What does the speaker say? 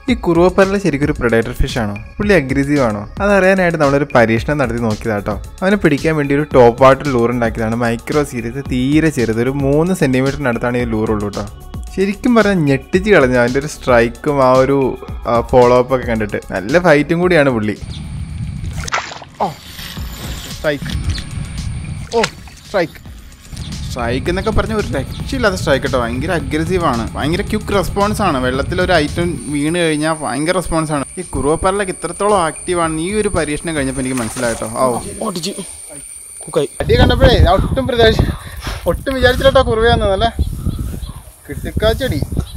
ഈ കുറുവപ്പരല ശരിക്കും ഒരു പ്രൊഡേറ്റർ ഫിഷ് ആണോ പുള്ളി അഗ്രസീവ് ആണോ അതറിയാനായിട്ട് നമ്മളൊരു പരീക്ഷണം നടത്തി നോക്കിയതാട്ടോ അവനെ പിടിക്കാൻ വേണ്ടി ഒരു ടോപ്പ് വാട്ടർ ലൂർ ഉണ്ടാക്കിയതാണ് മൈക്രോ സീരീസ് തീരെ ചെറുത് ഒരു മൂന്ന് സെന്റിമീറ്ററിനടുത്താണ് ഈ ലൂർ ഉള്ളൂ കേട്ടോ ശരിക്കും പറഞ്ഞാൽ ഞെട്ടിച്ച് കളഞ്ഞു അവൻ്റെ ഒരു സ്ട്രൈക്കും ആ ഒരു ഫോളോ അപ്പ് ഒക്കെ കണ്ടിട്ട് നല്ല ഫൈറ്റും കൂടിയാണ് പുള്ളി oh strike oh strike strike എന്നൊക്കെ പറഞ്ഞ ഒരു രക്ഷയില്ലാത്ത സ്ട്രൈക്ക് കേട്ടോ ഭയങ്കര അഗ്രസീവ് ആണ് ഭയങ്കര ക്യുക്ക് റെസ്പോൺസ് ആണ് വെള്ളത്തിൽ ഒരു ഐറ്റം വീണ് കഴിഞ്ഞാൽ ഭയങ്കര റെസ്പോൺസ് ആണ് ഈ കുറുവപ്പരലൊക്കെ ഇത്രത്തോളം ആക്റ്റീവ് ആണ് ഈ ഒരു പരീക്ഷണം കഴിഞ്ഞപ്പോൾ എനിക്ക് മനസ്സിലായിട്ടോ ഓ ഓടിച്ച് കുക്കായി അടി കണ്ടപ്പോഴേ ഞാൻ ഒട്ടും പ്രതീക്ഷ ഒട്ടും വിചാരിച്ചിട്ടോ കുറുവയാന്നല്ലേ കിട്ടിക്കാച്ചടി